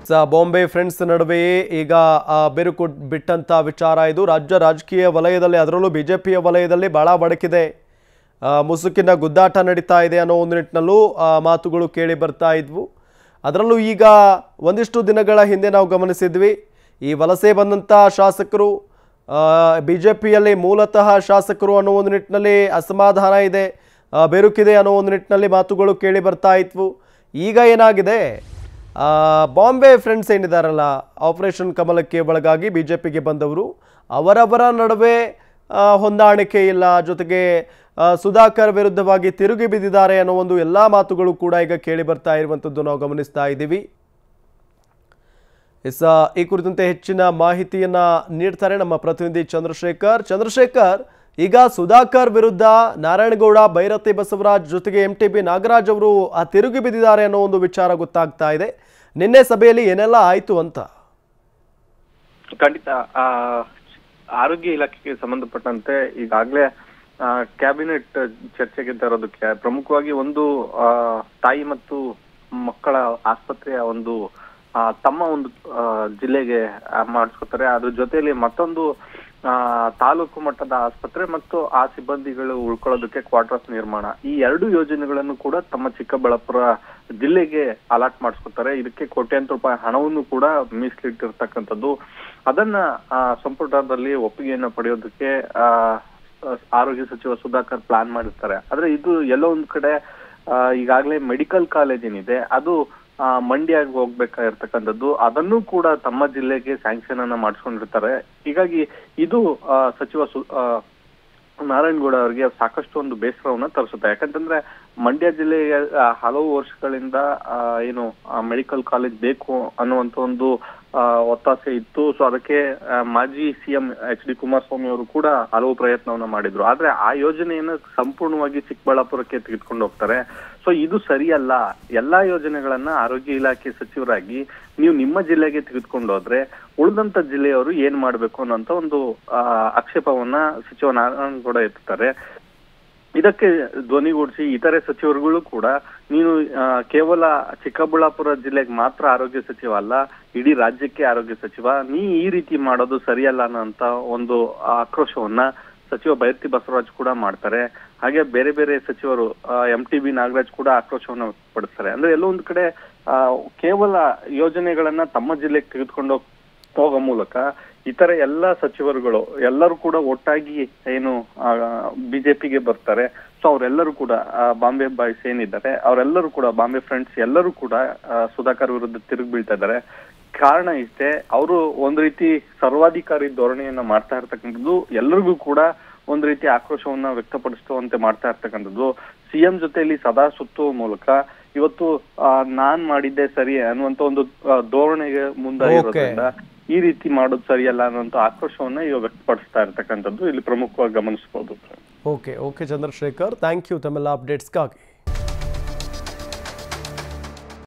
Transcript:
ಸ ಬಾಂಬೆ ಫ್ರೆಂಡ್ಸ್ ನಡುವೆಯೇ ಈಗ ಆ, ಬಿರುಕು ಬಿಟ್ಟಂತ ವಿಚಾರ ಇದು ರಾಜ್ಯ ರಾಜಕೀಯ ವಲಯದಲ್ಲಿ ಅದರಲ್ಲೂ ಬಿಜೆಪಿಯ ವಲಯದಲ್ಲಿ ಬಹಳ ಬಡಕಿದೆ ಆ, ಮುಸುಕಿನ ಗುದ್ದಾಟ ನಡೀತಾ ಇದೆ ಅನ್ನೋ ಒಂದು ನಿಟ್ಟಿನಲ್ಲೂ ಆ, ಮಾತುಗಳು ಕೇಳಿ ಬರ್ತಾ ಇದ್ವು ಅದರಲ್ಲೂ ಈಗ ಒಂದಿಷ್ಟು ದಿನಗಳ ಹಿಂದೆ ನಾವು ಗಮನಿಸಿದ್ವಿ ಈ ವಲಸೆ ಬಂದಂಥ ಶಾಸಕರು ಬಿ ಜೆ ಪಿಯಲ್ಲಿ ಮೂಲತಃ ಶಾಸಕರು ಅನ್ನೋ ಒಂದು ನಿಟ್ಟಿನಲ್ಲಿ ಅಸಮಾಧಾನ ಇದೆ ಆ, ಬೆರುಕಿದೆ ಅನ್ನೋ ಒಂದು ನಿಟ್ಟಿನಲ್ಲಿ ಮಾತುಗಳು ಕೇಳಿ ಬರ್ತಾ ಇದ್ವು ಈಗ ಏನಾಗಿದೆ ಆ, ಬಾಂಬೆ ಫ್ರೆಂಡ್ಸ್ ಏನಿದಾರಲ್ಲ ಆಪರೇಷನ್ ಕಮಲಕ್ಕೆ ಒಳಗಾಗಿ ಬಿ ಜೆ ಪಿಗೆ ಬಂದವರು ಅವರವರ ನಡುವೆ ಆ, ಹೊಂದಾಣಿಕೆ ಇಲ್ಲ ಜೊತೆಗೆ ಆ, ಸುಧಾಕರ್ ವಿರುದ್ಧವಾಗಿ ತಿರುಗಿ ಬಿದ್ದಿದ್ದಾರೆ ಅನ್ನೋ ಒಂದು ಎಲ್ಲ ಮಾತುಗಳು ಕೂಡ ಈಗ ಕೇಳಿ ಬರ್ತಾ ಇರುವಂಥದ್ದು ನಾವು ಗಮನಿಸ್ತಾ ಇದ್ದೀವಿ ಎಸ್ ಆ, ಈ ಕುರಿತಂತೆ ಹೆಚ್ಚಿನ ಮಾಹಿತಿಯನ್ನ ನೀಡ್ತಾರೆ ನಮ್ಮ ಪ್ರತಿನಿಧಿ ಚಂದ್ರಶೇಖರ್ ಚಂದ್ರಶೇಖರ್ ಈಗ ಸುಧಾಕರ್ ವಿರುದ್ಧ ನಾರಾಯಣಗೌಡ ಭೈರತಿ ಬಸವರಾಜ್ ಜೊತೆಗೆ ಎಂ ಟಿ ಬಿ ನಾಗರಾಜ್ ಅವರು ಆ ತಿರುಗಿ ಬಿದ್ದಿದ್ದಾರೆ ಅನ್ನೋ ಒಂದು ವಿಚಾರ ಗೊತ್ತಾಗ್ತಾ ಇದೆ ನಿನ್ನೆ ಸಭೆಯಲ್ಲಿ ಏನೆಲ್ಲ ಆಯ್ತು ಅಂತ ಖಂಡಿತ ಆ, ಆರೋಗ್ಯ ಇಲಾಖೆಗೆ ಸಂಬಂಧಪಟ್ಟಂತೆ ಈಗಾಗಲೇ ಕ್ಯಾಬಿನೆಟ್ ಚರ್ಚೆಗೆ ತರೋದಕ್ಕೆ ಪ್ರಮುಖವಾಗಿ ಒಂದು ಆ, ತಾಯಿ ಮತ್ತು ಮಕ್ಕಳ ಆಸ್ಪತ್ರೆಯ ಒಂದು ಆ, ತಮ್ಮ ಒಂದು ಆ, ಜಿಲ್ಲೆಗೆ ಆ, ಮಾಡಿಸ್ಕೊತಾರೆ ಅದ್ರ ಜೊತೆಯಲ್ಲಿ ಮತ್ತೊಂದು ಆ, ತಾಲೂಕು ಮಟ್ಟದ ಆಸ್ಪತ್ರೆ ಮತ್ತು ಆ ಸಿಬ್ಬಂದಿಗಳು ಉಳ್ಕೊಳ್ಳೋದಕ್ಕೆ ಕ್ವಾರ್ಟರ್ಸ್ ನಿರ್ಮಾಣ ಈ ಎರಡು ಯೋಜನೆಗಳನ್ನು ಕೂಡ ತಮ್ಮ ಚಿಕ್ಕಬಳ್ಳಾಪುರ ಜಿಲ್ಲೆಗೆ ಅಲಾಟ್ ಮಾಡಿಸ್ಕೊತಾರೆ ಇದಕ್ಕೆ ಕೋಟ್ಯಾಂತರ ರೂಪಾಯಿ ಹಣವನ್ನು ಕೂಡ ಮೀಸಲಿಟ್ಟಿರ್ತಕ್ಕಂಥದ್ದು ಅದನ್ನ ಆ, ಸಂಪುಟದಲ್ಲಿ ಒಪ್ಪಿಗೆಯನ್ನ ಪಡೆಯೋದಕ್ಕೆ ಆ ಆರೋಗ್ಯ ಸಚಿವ ಸುಧಾಕರ್ ಪ್ಲಾನ್ ಮಾಡಿರ್ತಾರೆ ಆದ್ರೆ ಇದು ಎಲ್ಲೋ ಒಂದ್ ಕಡೆ ಆ, ಈಗಾಗ್ಲೇ ಮೆಡಿಕಲ್ ಕಾಲೇಜ್ ಏನಿದೆ ಅದು ಆ, ಮಂಡ್ಯಗೆ ಹೋಗ್ಬೇಕಾಗಿರ್ತಕ್ಕಂಥದ್ದು ಅದನ್ನು ಕೂಡ ತಮ್ಮ ಜಿಲ್ಲೆಗೆ ಸ್ಯಾಂಕ್ಷನ್ ಅನ್ನ ಮಾಡಿಸ್ಕೊಂಡಿರ್ತಾರೆ ಹೀಗಾಗಿ ಇದು ಆ, ಸಚಿವ ಸು ಆ, ನಾರಾಯಣಗೌಡ ಅವರಿಗೆ ಸಾಕಷ್ಟು ಒಂದು ಬೇಸರವನ್ನ ತರಿಸುತ್ತೆ ಯಾಕಂತಂದ್ರೆ ಮಂಡ್ಯ ಜಿಲ್ಲೆಯ ಆ, ಹಲವು ವರ್ಷಗಳಿಂದ ಆ, ಏನು ಮೆಡಿಕಲ್ ಕಾಲೇಜ್ ಬೇಕು ಅನ್ನುವಂತ ಒಂದು ಆ, ಒತ್ತಾಸೆ ಇತ್ತು ಸೊ ಅದಕ್ಕೆ ಆ, ಮಾಜಿ ಸಿಎಂ ಎಚ್ ಡಿ ಕುಮಾರಸ್ವಾಮಿ ಅವರು ಕೂಡ ಹಲವು ಪ್ರಯತ್ನವನ್ನ ಮಾಡಿದ್ರು ಆದ್ರೆ ಆ ಯೋಜನೆಯನ್ನ ಸಂಪೂರ್ಣವಾಗಿ ಚಿಕ್ಕಬಳ್ಳಾಪುರಕ್ಕೆ ತೆಗೆದುಕೊಂಡು ಹೋಗ್ತಾರೆ ಸೊ ಇದು ಸರಿಯಲ್ಲ ಎಲ್ಲಾ ಯೋಜನೆಗಳನ್ನ ಆರೋಗ್ಯ ಇಲಾಖೆ ಸಚಿವರಾಗಿ ನೀವು ನಿಮ್ಮ ಜಿಲ್ಲೆಗೆ ತೆಗೆದುಕೊಂಡು ಹೋದ್ರೆ ಉಳಿದಂತ ಜಿಲ್ಲೆಯವರು ಏನ್ ಮಾಡ್ಬೇಕು ಅನ್ನೋಂತ ಒಂದು ಆ, ಆಕ್ಷೇಪವನ್ನ ಸಚಿವ ನಾರಾಯಣಗೌಡ ಎತ್ತುತ್ತಾರೆ ಇದಕ್ಕೆ ಧ್ವನಿಗೂಡಿಸಿ ಇತರೆ ಸಚಿವರುಗಳು ಕೂಡ ನೀನು ಆ, ಕೇವಲ ಚಿಕ್ಕಬಳ್ಳಾಪುರ ಜಿಲ್ಲೆಗೆ ಮಾತ್ರ ಆರೋಗ್ಯ ಸಚಿವ ಅಲ್ಲ ಇಡೀ ರಾಜ್ಯಕ್ಕೆ ಆರೋಗ್ಯ ಸಚಿವ ನೀ ಈ ರೀತಿ ಮಾಡೋದು ಸರಿಯಲ್ಲ ಅನ್ನೋಂತ ಒಂದು ಆಕ್ರೋಶವನ್ನ ಸಚಿವ ಬೈರತಿ ಬಸವರಾಜ್ ಕೂಡ ಮಾಡ್ತಾರೆ ಹಾಗೆ ಬೇರೆ ಬೇರೆ ಸಚಿವರು ಎಂ ಟಿ ಬಿ ನಾಗರಾಜ್ ಕೂಡ ಆಕ್ರೋಶವನ್ನ ವ್ಯಕ್ತಪಡಿಸ್ತಾರೆ ಅಂದ್ರೆ ಎಲ್ಲೋ ಒಂದ್ ಕಡೆ ಆ, ಕೇವಲ ಯೋಜನೆಗಳನ್ನ ತಮ್ಮ ಜಿಲ್ಲೆಗೆ ತೆಗೆದುಕೊಂಡು ಹೋಗ್- ಹೋಗೋ ಮೂಲಕ ಇತರ ಎಲ್ಲ ಸಚಿವರುಗಳು ಎಲ್ಲರೂ ಕೂಡ ಒಟ್ಟಾಗಿ ಏನು ಬಿಜೆಪಿಗೆ ಬರ್ತಾರೆ ಸೊ ಅವರೆಲ್ಲರೂ ಕೂಡ ಆ, ಬಾಂಬೆ ಬಾಯ್ಸ್ ಏನಿದ್ದಾರೆ ಅವರೆಲ್ಲರೂ ಕೂಡ ಬಾಂಬೆ ಫ್ರೆಂಡ್ಸ್ ಎಲ್ಲರೂ ಕೂಡ ಆ, ಸುಧಾಕರ್ ವಿರುದ್ಧ ತಿರುಗಿ ಬೀಳ್ತಾ ಇದ್ದಾರೆ ಕಾರಣ ಇಷ್ಟೇ ಅವರು ಒಂದ್ ರೀತಿ ಸರ್ವಾಧಿಕಾರಿ ಧೋರಣೆಯನ್ನ ಮಾಡ್ತಾ ಇರ್ತಕ್ಕಂಥದ್ದು ಎಲ್ಲರಿಗೂ ಕೂಡ ಒಂದ್ ರೀತಿ ಆಕ್ರೋಶವನ್ನ ವ್ಯಕ್ತಪಡಿಸುವಂತೆ ಮಾಡ್ತಾ ಇರ್ತಕ್ಕಂಥದ್ದು ಸಿಎಂ ಜೊತೆಯಲ್ಲಿ ಸದಾ ಸುತ್ತುವ ಮೂಲಕ ಇವತ್ತು ಆ, ನಾನ್ ಮಾಡಿದ್ದೆ ಸರಿ ಅನ್ನುವಂತ ಒಂದು ಆ, ಧೋರಣೆಗೆ ಮುಂದಾಗಿರೋದ್ರಿಂದ ಈ ರೀತಿ ಮಾಡೋದು ಸರಿಯಲ್ಲ ಅನ್ನುವಂತ ಆಕ್ರೋಶವನ್ನ ಇವಾಗ ವ್ಯಕ್ತಪಡಿಸ್ತಾ ಇರ್ತಕ್ಕಂಥದ್ದು ಇಲ್ಲಿ ಪ್ರಮುಖವಾಗಿ ಗಮನಿಸಬಹುದು okay okay Chandrashekar thank you ತಮ್ಮೆಲ್ಲ ಅಪ್ಡೇಟ್ಸ್ಗಾಗಿ